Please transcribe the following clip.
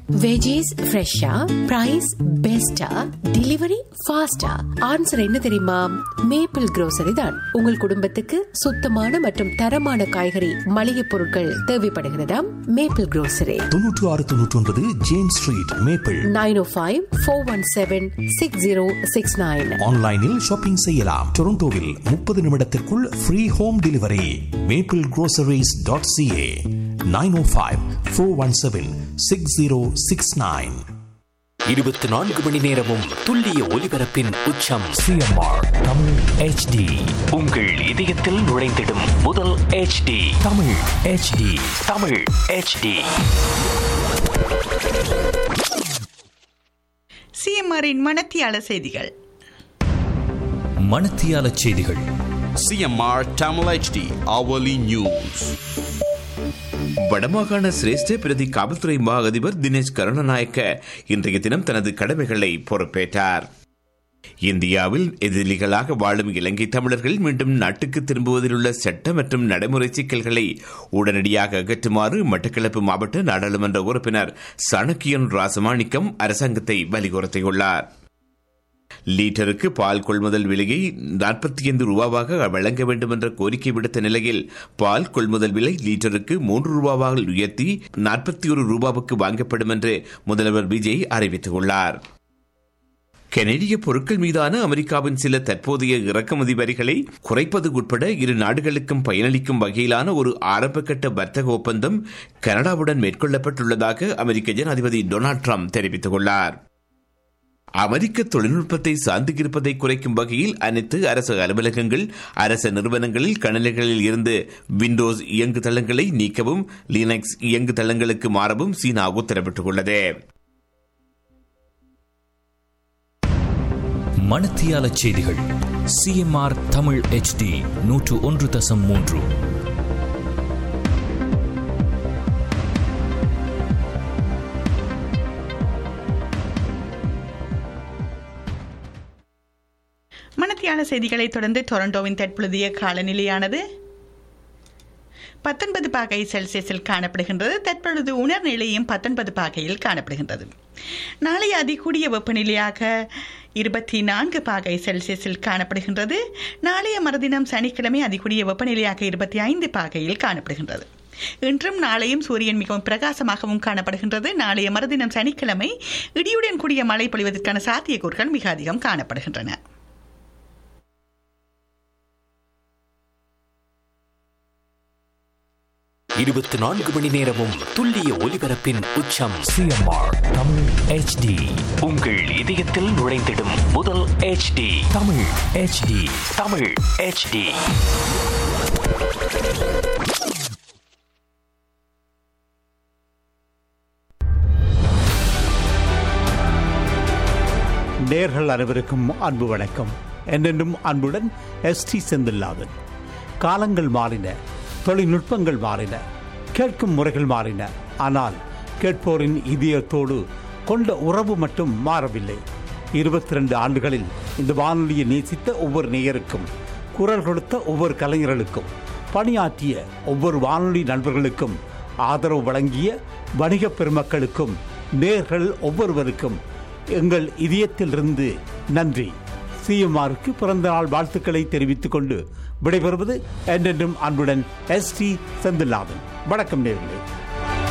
Veggies ஃப்ரெஷ்ஷா price பெஸ்டா delivery ஃபாஸ்டா ஆன்சர் என்ன தெரியுமா மேப்பிள் grocery தான் உங்கள் குடும்பத்துக்கு சுத்தமான மற்றும் தரமான காய்கறி மளிகை பொருட்கள் தேவைப்படுகிறதாம் மேப்பிள் grocery தொன்னூற்று ஆறு தொன்னூற்றி ஒன்பது James street Maple nine O five four one seven six zero six nine ஆன்லைனில் ஷாப்பிங் செய்யலாம் டொரண்டோவில் முப்பது நிமிடத்திற்குள் free home delivery Maple groceries dot CA nine O five four one seven six zero six nine இருபத்தி நான்கு மணி நேரமும் துல்லிய ஒலிபரப்பின் உச்சம் சிஎம்ஆர் தமிழ் ஹெச்டி உங்கள் இதயத்தில் நுழைந்திடும் முதல் HD Tamil HD Tamil HD சிஎம்ஆரின் மனத்தியால செய்திகள் மணத்தியால செய்திகள் CMR Tamil HD hourly news. வடமாகாண சிரேஷ்ட பிரதி காவல்துறை மா அதிபர் தினேஷ் கருணநாயக்க இன்றைய தினம் தனது கடமைகளை பொறுப்பேற்றார் இந்தியாவில் எதிரிகளாக வாழும் இலங்கை தமிழர்கள் மீண்டும் நாட்டுக்கு திரும்புவதில் உள்ள சட்ட மற்றும் நடைமுறை சிக்கல்களை உடனடியாக அகற்றுமாறு மட்டக்களப்பு மாவட்ட நாடாளுமன்ற உறுப்பினர் சணக்கியன் ராசமாணிக்கம் அரசாங்கத்தை வலியுறுத்தியுள்ளார் லீட்டருக்கு பால் கொள்முதல் விலையை நாற்பத்தி ஐந்து ரூபாவாக வழங்க வேண்டும் என்ற கோரிக்கை விடுத்த நிலையில் பால் கொள்முதல் விலை லீட்டருக்கு மூன்று ரூபாவாக உயர்த்தி நாற்பத்தி ஒரு ரூபாவுக்கு வாங்கப்படும் என்று முதல்வர் விஜய் அறிவித்துள்ளார் கனேடிய பொருட்கள் மீதான அமெரிக்காவின் சில தற்போதைய இறக்குமதி வரிகளை குறைப்பது உட்பட இரு நாடுகளுக்கும் பயனளிக்கும் வகையிலான ஒரு ஆரம்பகட்ட வர்த்தக ஒப்பந்தம் கனடாவுடன் மேற்கொள்ளப்பட்டுள்ளதாக அமெரிக்க ஜனாதிபதி டொனால்ட் ட்ரம்ப் தெரிவித்துள்ளார் அமெரிக்க தொழில்நுட்பத்தை சார்ந்து இருப்பதை குறைக்கும் வகையில் அனைத்து அரசு அலுவலகங்கள் அரசு நிறுவனங்களில் கணினிகளில் இருந்து விண்டோஸ் இயங்கு தளங்களை நீக்கவும் லினக்ஸ் இயங்கு தளங்களுக்கு மாறவும் சீனா உத்தரவிட்டுள்ளது மணத்தியால செய்திகள் சிஎம்ஆர் தமிழ் ஹெச்டி நூற்று ஒன்று தசம் மூன்று மனத்தியால செய்திகளை தொடர்ந்து டொரண்டோவின் தற்பொழுதைய காலநிலையானது பத்தொன்பது பாகை செல்சியஸில் காணப்படுகின்றது தற்பொழுது உணர்நிலையும் பத்தொன்பது பாகையில் காணப்படுகின்றது நாளை அதிகூடிய வெப்பநிலையாக இருபத்தி நான்கு பாகை செல்சியஸில் காணப்படுகின்றது நாளைய மறுதினம் சனிக்கிழமை அதிகூடிய வெப்பநிலையாக இருபத்தி ஐந்து பாகையில் காணப்படுகின்றது இன்றும் நாளையும் சூரியன் மிகவும் பிரகாசமாகவும் காணப்படுகின்றது நாளைய மறுதினம் சனிக்கிழமை இடியுடன் கூடிய மழை பொழிவதற்கான சாத்தியக்கூறுகள் மிக அதிகம் காணப்படுகின்றன இருபத்தி நான்கு மணி நேரமும் துல்லிய ஒலிபரப்பின் உச்சம் சிஎம்ஆர் தமிழ் ஹெச்டி உங்கள் இதயத்தில் நுழைந்திடும் முதல் HD Tamil HD Tamil HD நேர்கள் அனைவருக்கும் அன்பு வணக்கம் என்றென்றும் அன்புடன் எஸ்டி செந்தில்லாதன் காலங்கள் மாறின தொழில்நுட்பங்கள் மாறின கேட்கும் முறைகள் மாறின ஆனால் கேட்போரின் இதயத்தோடு கொண்ட உறவு மட்டும் மாறவில்லை இருபத்தி ரெண்டு ஆண்டுகளில் இந்த வானொலியை நேசித்த ஒவ்வொரு நேயருக்கும் குரல் கொடுத்த ஒவ்வொரு கலைஞர்களுக்கும் பணியாற்றிய ஒவ்வொரு வானொலி நண்பர்களுக்கும் ஆதரவு வழங்கிய வணிகப் பெருமக்களுக்கும் நேர்கள் ஒவ்வொருவருக்கும் எங்கள் இதயத்திலிருந்து நன்றி சிஎம்ஆருக்கு பிறந்த நாள் வாழ்த்துக்களை தெரிவித்துக் கொண்டு விடைபெறுவது என்றென்றும் அன்புடன் எஸ் டி செந்தில்நாதன் வணக்கம் நேர்களே